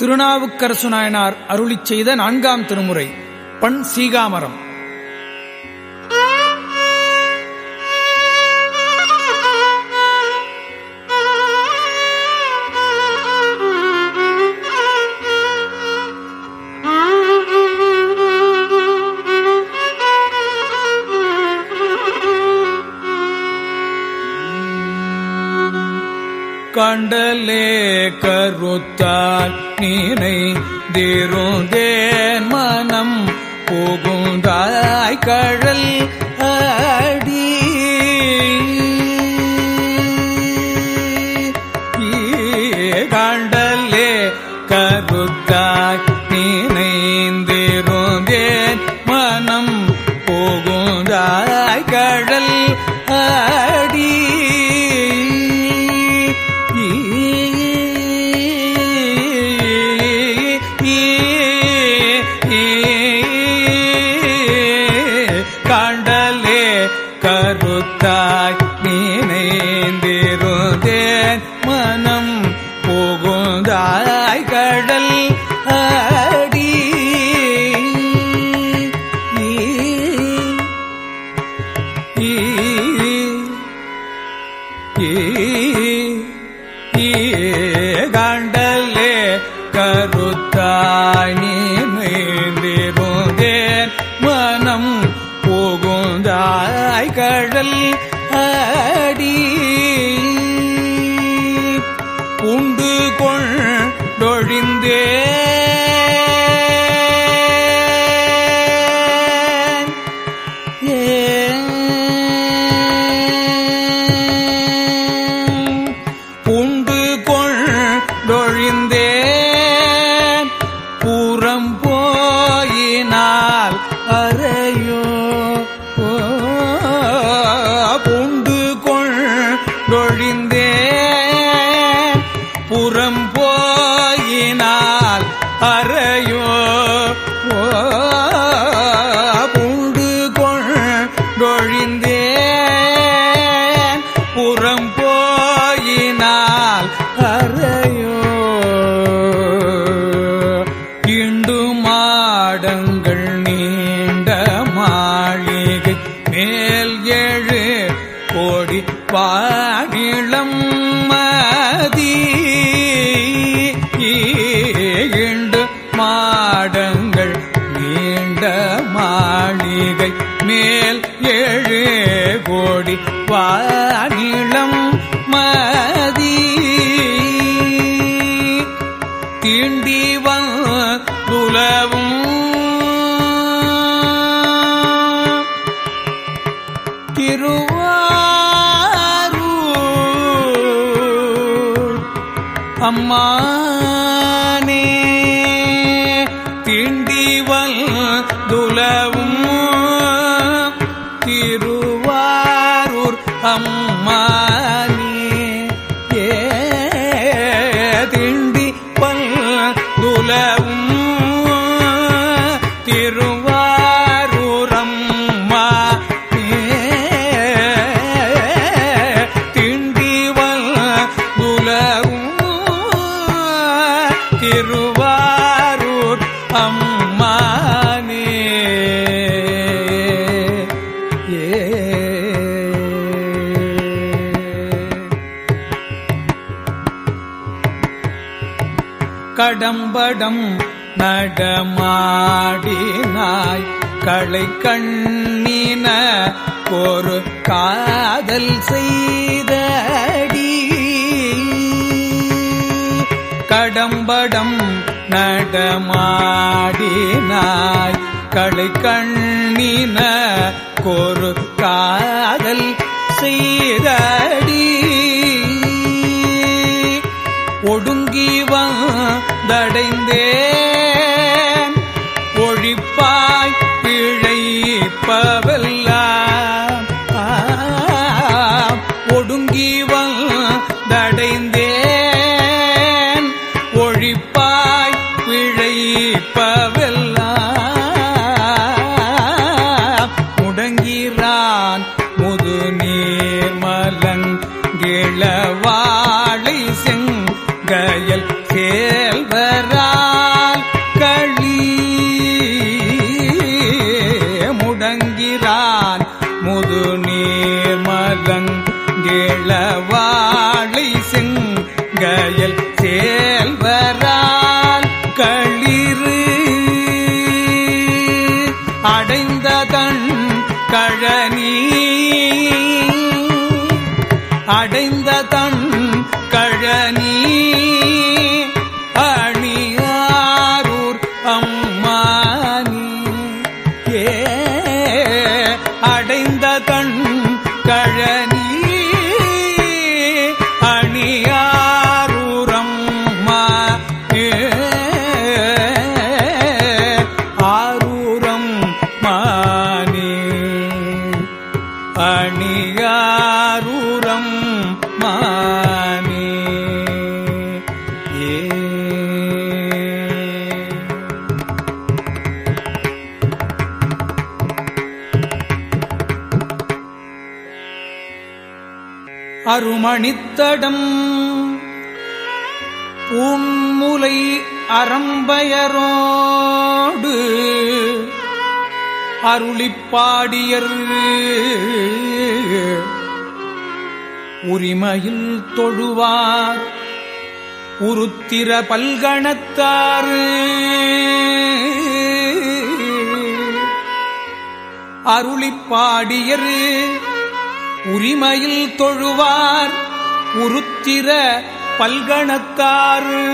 திருநாவுக்கரசு நாயனார் அருளிச் செய்த நான்காம் திருமுறை பண் சீகாமரம் கண்டலே கருத்தால் நீனை திருந்தேன் மனம் புகுந்தாய் கழல் அடி கண்டலே கருத்தாய் நினைந்திருந்தேன் மனம் புகுந்தாய் கழல் அடி கண்டலே கருத்தாய் நினைந்திருந்தேன் மனம் புகுந்தாய் கடல் அடி கண்டலே கருத்தாய் நீந்திருந்தேன் மனம் புகுந்தாய் கடல் அடி உண்டு கொண்டொழிந்தேன் புண்டு கொண்டொழிந்தேன் புறம் போயினால் அறையோ புண்டு கொண்டொழிந்தேன் புறம் போயினால் அறையோ புண்டு கொண்டொழிந்தேன் புறம் போயினால் அறையோ இண்டு மாடங்கள் நீண்ட மாளிகை மேல் ஏழு கோடி பாடிளம் மதி இண்டு மாடங்கள் நீண்ட மாளிகை மேல் ஏழு கோடி வானிளம் மதி தீண்டி வந்துலவும் திருவாரூர் அம்மானே திண்டிவல் துலவும் திருவாரூர் அம்மானே ஏ திண்டிவல் துலவும் திருவாரூர் அம்மா திண்டிவல் துலவும் திருவாரூர் அம்மானே கடம்படம் நடமாடினாய் களை கண்ணின ஒரு காதல் செய்தடி கடம்படம் நடமாடினாய் களை கண்ணின ஒரு காதல் செய்தடி ஒடுங்கி வந்தடைந்தேன் ஒழிப்பாய் பிழைப்பவெல்லாம் ஒடுங்கி வந்தடைந்தேன் ஒழிப்பாய் பிழைப்பவெல்லாம் முடங்கிறான் முது நீர் மலங்கிழவாழை செங்கயல் கேள்வரா கழனி அணியாரூர் அம்மானி ஏ அடைந்த தன் கழனி அணியாரூரம்மா ஏ ஆரூரம் மானே அணியாரூரம் மானே ஏ அருமணித்தடம் பூன்முலை அறம்பயரோடு அருளிப்பாடியர் உரிமையில் தொழுவார் உருத்திர பல்கணத்தாறு அருளிப்பாடியர் உரிமையில் தொழுவார் உருத்திர பல்கணத்தாறு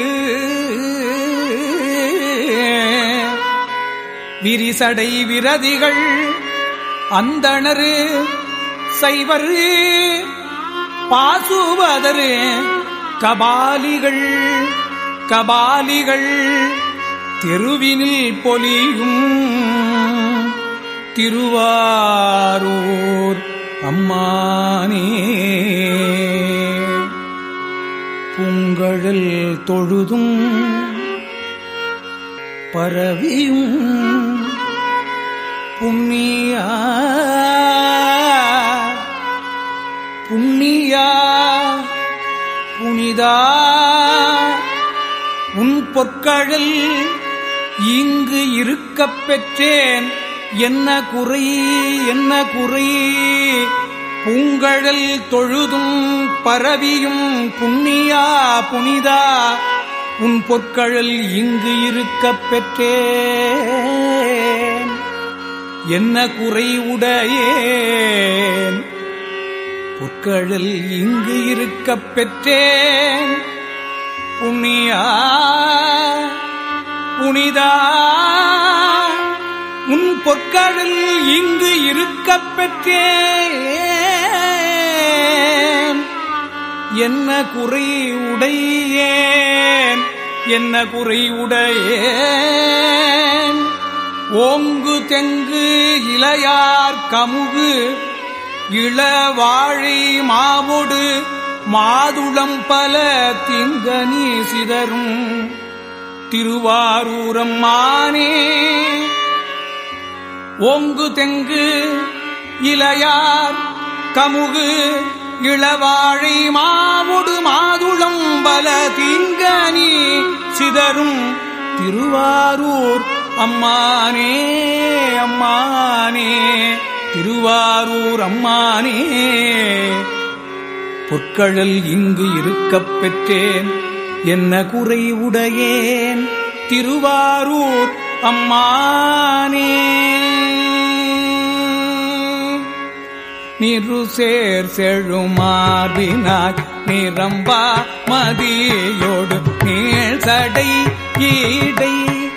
விரிசடை விரதிகள் அந்தணரு சைவர் பாசுவதரு கபாலிகள் கபாலிகள் தெருவினில் பொலியும் திருவாரூர் அம்மானே பூங்கழல் தொழுதும் பரவியும் புண்ணியா புண்ணியா புனிதா உன் பொற்கழல் இங்கு இருக்கப் பெற்றேன் என்ன குறை என்ன குறை பூங்கழல் தொழுதும் பரவியும் புண்ணியா புனிதா உன் பொற்கழல் இங்கு இருக்கப் பெற்றேன் என்ன குறை உடையேன் பொற்கழல் இங்கு இருக்கப் பெற்றேன் புண்ணியா புனிதா உன் பொற்கழல் இங்கு இருக்கப் பெற்றேன் என்ன குறை உடையேன் என்ன குறை உடையேன் ஓங்கு தெங்கு இளையார் கமுகு இளவாழை மாவொடு மாதுளம் பல திங்கனி சிதறும் திருவாரூரம் மானே ஓங்கு தெங்கு இளையார் கமுகு இளவாழை மாவுடு மாதுளம் பல தீங்கனி சிதறும் திருவாரூர் அம்மானே அம்மானே திருவாரூர் அம்மானே பொற்கழல் இங்கு இருக்கப் பெற்றேன் என்ன குறை உடையேன் திருவாரூர் அம்மானே நிறு சேர் செழுமார்பினாய் நிரம்பா மதியோடு நீள் சடை ஈடை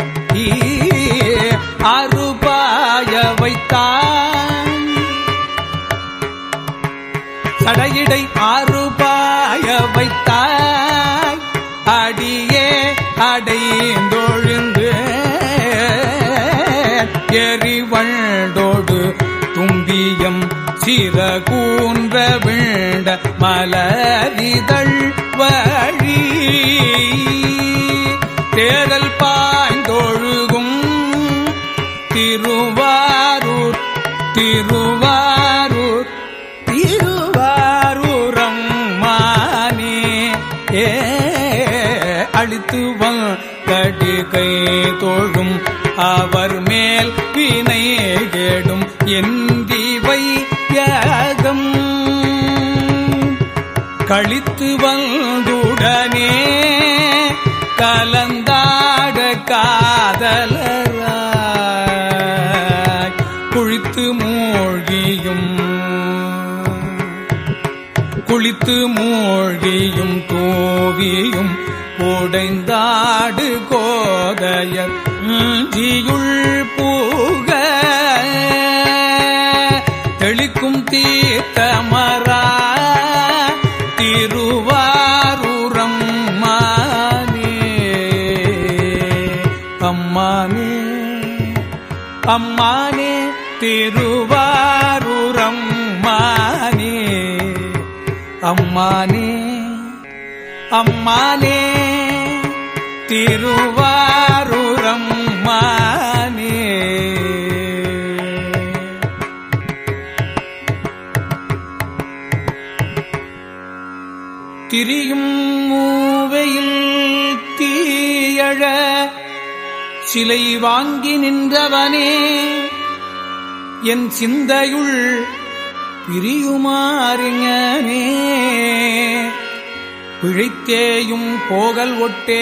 அருபாய வைத்தான் சடையிடை ஆறுபாய வைத்தாய் அடியே அடைந்தொழுந்து எரிவண்டோடு தும்பியம் சிறகூன்ற விண்ட மலரிதழ் வழி தேரல் பாய்ந்தொழுகும் திருவாரூர் திருவாரூர் திருவாரூரம் மானே ஏ அழித்து கடிகை தோழும் அவர் மேல் வினை கேடும் எந்திவை யாகம் கழித்து வந்துடனே கலந்தாட காதலராய் குழித்து மூழ்கியும் குளித்து குளித்து மூழ்கியும் தூவியும் உடைந்தாடு கோதையர் ஜியுள் பூக தெளிக்கும் தீர்த்தமரா திருவாரூரம் மானே அம்மானே அம்மானே திருவாரூரம் மானே அம்மானே அம்மானே திருவாரூரம் மானே திரியும் மூவையில் தீயழ சிலை வாங்கி நின்றவனே என் சிந்தையுள் பிரியுமாறிஞனே பிழைத்தேயும் போகல்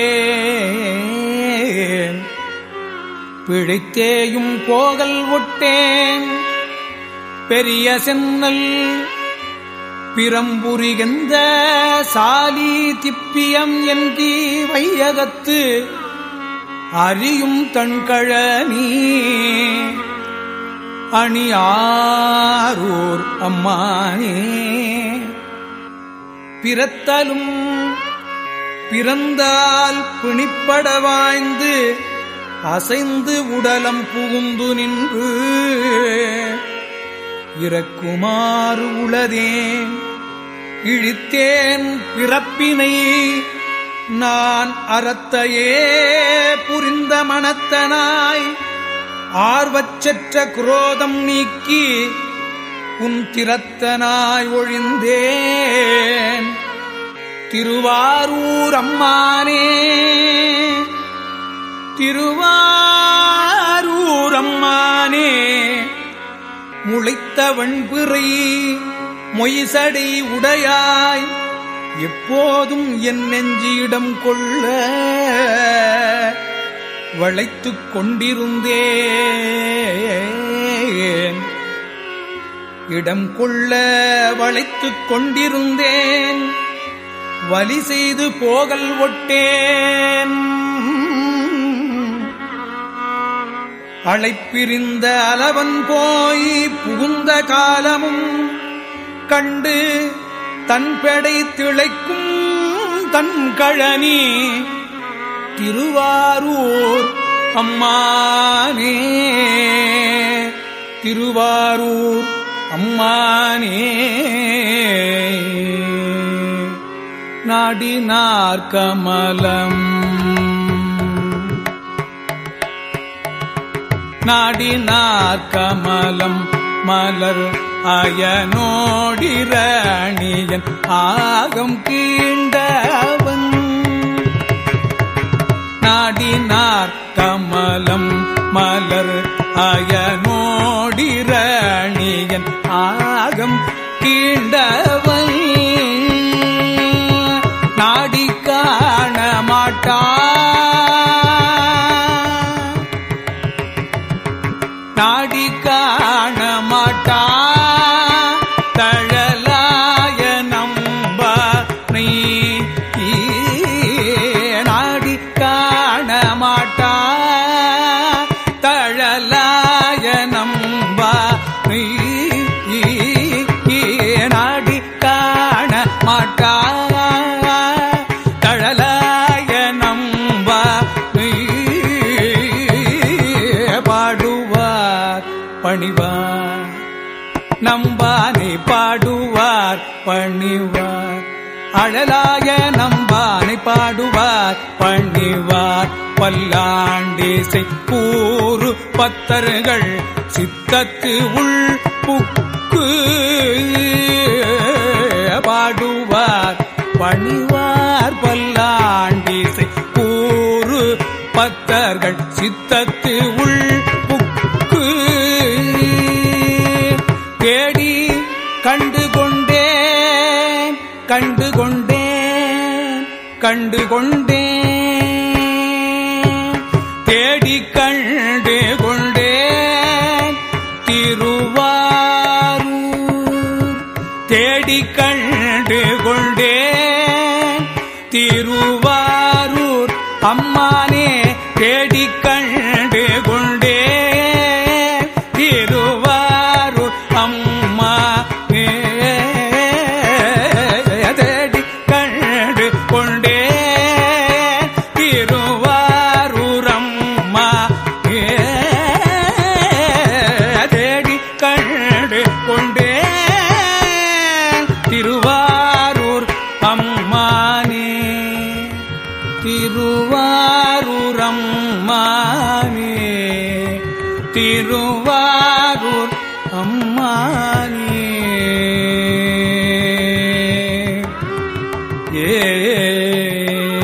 ஒட்டேன் பிழைத்தேயும் போகல் ஒட்டேன் பெரிய சென்னல் பிறம்புரிகின்ற சாலி திப்பியம் என்றி வையகத்து அறியும் தன்கழனி அணியாரூர் அம்மானே பிறத்தலும் பிறந்தால் பிணிப்பட வாய்ந்து அசைந்து உடலம் புகுந்து நின்று இறக்குமாறு உளதேன் இழித்தேன் பிறப்பினை நான் அறத்தையே புரிந்த மனத்தனாய் ஆர்வச்சற்ற குரோதம் நீக்கி உன் திறத்தனாய் ஒழிந்தேன் திருவாரூர் அம்மானே திருவாரூர் அம்மானே முளைத்த வண்பிறை மொய்சடை உடையாய் எப்போதும் என் நெஞ்சியிடம் கொள்ள வளைத்துக் கொண்டிருந்தேன் இடம் கொள்ள வளைத்துக் கொண்டிருந்தேன் வலி செய்து போகல் ஒட்டேன் அழைப்பிரிந்த அலவன் போய் புகுந்த காலமும் கண்டு தன்பெடை திளைக்கும் தன் கழனி திருவாரூர் அம்மானே திருவாரூர் அம்மானே நாடினார் கமலம் நாடினார் கமலம் மலர் அயனோடிரணியன் ஆகம் கீண்டவன் நாடினார் கமலம் மலர் அயனோடிரணியன் ஆகம் கீண்டவன் நாடி காண மாட்டான் நாடி காண மாட்டா தழலாய நம்ப நீ நாடி காண மாட்டா தழலாய நம்ப நீ நாடி காண மாட்டா தழலாய நம்ப நீ பாடுவார் பணிவார் நம்பானை பாடுவார் பணிவார் அழலாய நம்பானை பாடுவார் பணிவார் பல்லாண்டிசை கூறு பத்தர்கள் சித்தத்து உள் புக்கு பாடுவார் பணிவார் பல்லாண்டிசை கூறு பத்தர்கள் சித்தத்து உள் புக்கு தேடி கண்டு கொண்டேன் கண்டு கொண்டேன் கண்டு கொண்டேன் தேடி கண்டு கொண்டேன் திருவாரூர் தேடி கண்டு கண்டு கொண்டேன் திருவாரூர் அம்மானே தேடிக் கண்டு கொண்டேன் திருவாரூர் அம்மா தேடி கண்டு கொண்டேன் திருவாரூர் அம்மா தேடி கண்டு கொண்டேன் திருவாரூர் அம்மானே திருவாரூர் அம்மானே திருவாரூர் அம்மானே ஏ